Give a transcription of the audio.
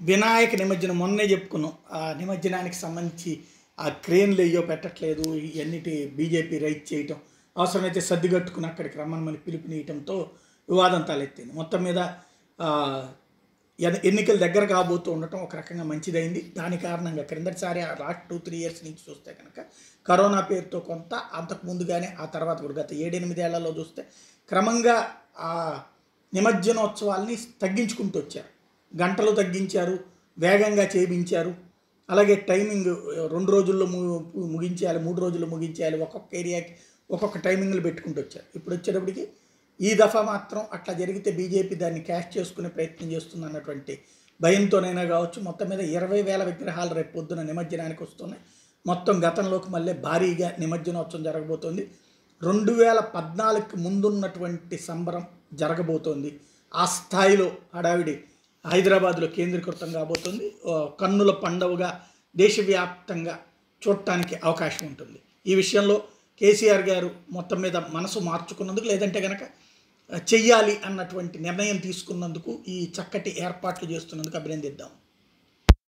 వినాయక నిమజ్జనం మొన్నే చెప్పుకున్నాం ఆ నిమజ్జనానికి సంబంధించి ఆ క్రేన్లు అయ్యో పెట్టట్లేదు ఇవన్నిటి బీజేపీ రైట్ చేయటం అవసరమైతే సర్దిగట్టుకుని అక్కడికి రమ్మని పిలుపునియటంతో వివాదం తలెత్తింది మొత్తం మీద ఆ, ఎన్- ఎన్నికలు దగ్గర కాబోతూ ఉండటం ఒక రకంగా మంచిదైంది దాని కారణంగా క్రిందటిసారి ఆ లాస్ట్ టూ త్రీ ఇయర్స్ నుంచి చూస్తే కనుక కరోనా పేరుతో కొంత అంతకు ముందుగానే ఆ తర్వాత కూడా గత ఏడెనిమిదేళ్లలో చూస్తే క్రమంగా ఆ నిమజ్జనోత్సవాల్ని తగ్గించుకుంటూ వచ్చారు గంటలు తగ్గించారు వేగంగా చేయించారు అలాగే టైమింగ్ రెండు రోజుల్లో ము- ముగించేయాలి మూడు రోజుల్లో ముగించేయాలి ఒక్కొక్క ఏరియాకి ఒక్కొక్క టైమింగ్లు పెట్టుకుంటూ వచ్చారు ఇప్పుడు వచ్చేటప్పటికి ఈ దఫా మాత్రం అట్లా జరిగితే బీజేపీ దాన్ని క్యాష్ చేసుకునే ప్రయత్నం చేస్తుంది అన్నటువంటి భయంతోనైనా కావచ్చు మొత్తం మీద ఇరవై వేల విగ్రహాలు రేపు పొద్దున నిమజ్జనానికి వస్తున్నాయి మొత్తం గతంలోకి మళ్ళీ భారీగా నిమజ్జనోత్సవం జరగబోతోంది రెండు వేల పద్నాలుగుకి ముందున్నటువంటి సంబరం జరగబోతోంది ఆ స్థాయిలో హడావిడి హైదరాబాద్లో కేంద్రీకృతం కాబోతుంది ఆ, కన్నుల పండవగా దేశవ్యాప్తంగా చూడటానికి అవకాశం ఉంటుంది ఈ విషయంలో కేసీఆర్ గారు మొత్తం మీద మనసు మార్చుకున్నందుకు లేదంటే కనుక చెయ్యాలి అన్నటువంటి నిర్ణయం తీసుకున్నందుకు ఈ చక్కటి ఏర్పాట్లు చేస్తున్నందుకు అభినందిద్దాం